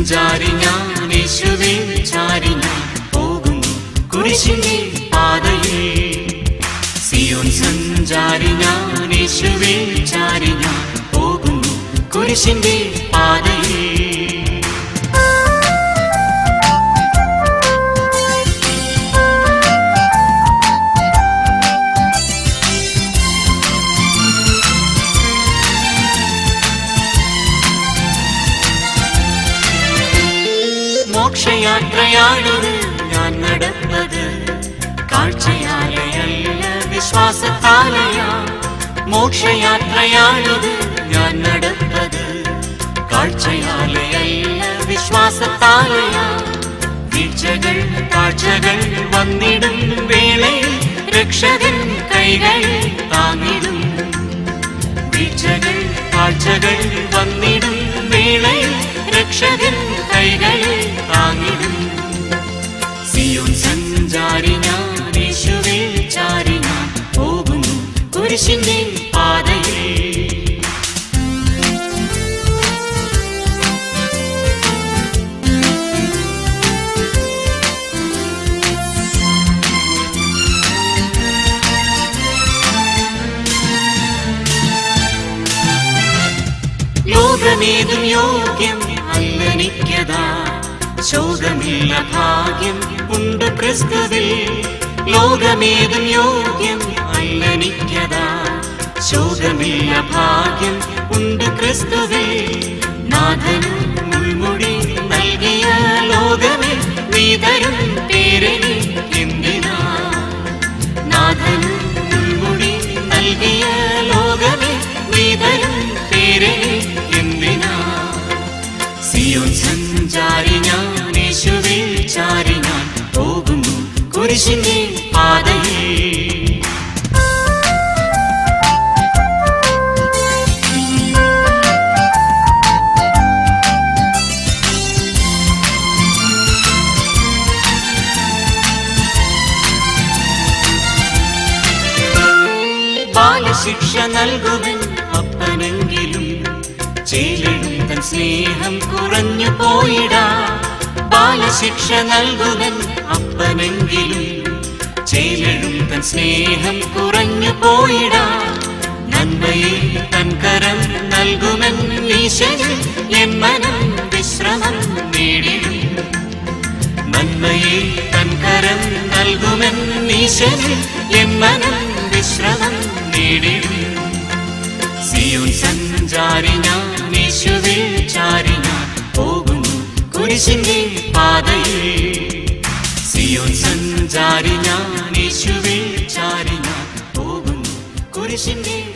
സഞ്ചാരി ഞാൻ യേശുവേ ചാരി ഞാൻ പോകുന്നു കുരിശിന്റെ പാതയിൽ സിയോൻ സഞ്ചാരി ഞാൻ യേശുവേ ചാരി ഞാൻ പോകുന്നു കുരിശിന്റെ പാതയിൽ മോക്ഷയാത്രയാണത് ഞാൻ നടന്നത് കാഴ്ചയാലയല്ല വിശ്വാസത്താലയാ മോക്ഷയാത്രയാണത് ഞാൻ നടന്നത് കാഴ്ചയാലയല്ല വിശ്വാസത്താലയാ വീഴ്ചകൾ താഴ്ചകൾ വന്നിടും വേളയിൽ രക്ഷകൻ കൈകൾ താങ്ങിടും വീഴ്ചകൾ താഴ്ചകൾ വന്നിടും വേളയിൽ രക്ഷകൻ കൈകൾ താങ്ങിടും സിയോൻ സഞ്ചാരി ഞാൻ യേശുവേ ചാരി ഞാൻ പോകുന്നു കുരിശിന്റെ പാതയിൽ ലോകമേതും യോഗ്യം അല്ലനിക്കതാ ശോകമില്ല ഭാഗ്യം ഉണ്ട് ക്രിസ്തുവിൽ ലോകമേതും യോഗ്യം അല്ലനിക്കതാ ശോകമില്ല ഭാഗ്യം ഉണ്ട് ക്രിസ്തുവിൽ നാഥനും മുൾമുടി നൽകിയ ലോകമേ നീ തരും പേരനി എന്തിനാ നാഥനും മുൾമുടി നൽകിയ ലോകമേ നീ തരും പേരനി എന്തിനാ സിയോൻ സഞ്ചാരി ഞാൻ യേശുവേ ചാരി ഞാൻ പോകുന്നു കുരിശിന്റെ പാതയിൽ ബാലശിക്ഷ നൽകുവൻ അപ്പനെങ്കിലും ചേലിടും തൻ സ്നേഹം കുറഞ്ഞു പോയിടാ ബാലശിക്ഷ നൽകുവൻ അപ്പനെങ്കിലും ചേലിടും തൻ സ്നേഹം കുറഞ്ഞു പോയിടാ നന്മയെ തൻ കരം നൽകുമെൻ ഈശന് എൻ മനം വിശ്രമം നേടിടും നന്മയെ തൻ കരം നൽകുമെൻ ഈശന് എൻ മനം വിശ്രമം നേടിടും സിയോൻ സഞ്ചാരി ഞാൻ യേശുവേ ചാരി ഞാൻ പോകുന്നു കുരിശിന്റെ പാതയിൽ സിയോൻ സഞ്ചാരി ഞാൻ യേശുവേ ചാരി ഞാൻ പോകുന്നു കുരിശിന്റെ